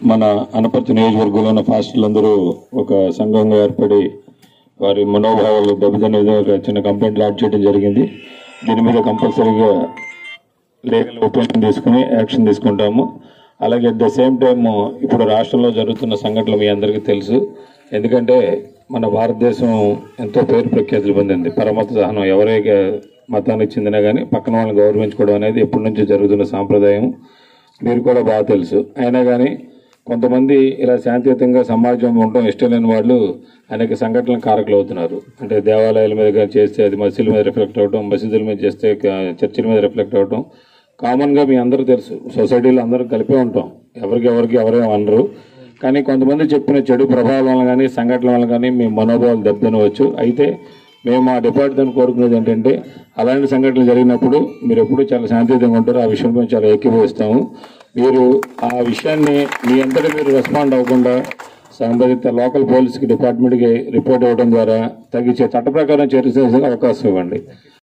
మన అనపర్తి నియోజకవర్గంలో ఉన్న పాస్టర్లందరూ ఒక సంఘంగా ఏర్పడి వారి మనోభావాలు దెబ్బతినే విధంగా ఒక చిన్న కంప్లైంట్ లాడ్ చేయడం జరిగింది దీని మీద కంపల్సరీగా లీగల్ ఒపీనియన్ తీసుకుని యాక్షన్ తీసుకుంటాము అలాగే అట్ ద సేమ్ టైమ్ ఇప్పుడు రాష్ట్రంలో జరుగుతున్న సంఘటనలు మీ అందరికీ తెలుసు ఎందుకంటే మన భారతదేశం ఎంతో పేరు ప్రఖ్యాతులు పొందింది పరమత సహనం ఎవరే మతానికి చెందినా కానీ పక్కన వాళ్ళని గౌరవించుకోవడం అనేది ఎప్పటి నుంచో జరుగుతున్న సాంప్రదాయం మీరు కూడా బాగా తెలుసు అయినా కానీ కొంతమంది ఇలా శాంతియుతంగా సమాజం ఉండడం ఇష్టం లేని వాళ్ళు అనేక సంఘటనలకు కారకులు అవుతున్నారు అంటే దేవాలయాల మీద కానీ చేస్తే అది మసీదుల మీద రిఫ్లెక్ట్ అవడం మసీదుల మీద చేస్తే క- చర్చిల మీద రిఫ్లెక్ట్ అవడం కామన్గా మీ అందరూ తెలుసు సొసైటీలో అందరూ కలిపే ఉంటాం ఎవరికి ఎవరికి ఎవరేం అనరు కానీ కొంతమంది చెప్పిన చెడు ప్రభావం వల్ల కానీ సంఘటనల వల్ల కానీ మీ మనోభావాలు దెబ్బతినవచ్చు అయితే మేము మా డిపార్ట్మెంట్ కోరుకునేది ఏంటంటే అలాంటి సంఘటనలు జరిగినప్పుడు మీరు ఎప్పుడూ చాలా శాంతియుతంగా ఉంటారు ఆ విషయంలో చాలా ఏకీభవిస్తాము మీరు ఆ విషయాన్ని మీ అంతటా మీరు రెస్పాండ్ అవ్వకుండా సంబంధిత లోకల్ పోలీస్కి డిపార్ట్మెంట్కి రిపోర్ట్ ఇవ్వడం ద్వారా తగ్గించే చట్ట ప్రకారం చర్య చేసే అవకాశం ఇవ్వండి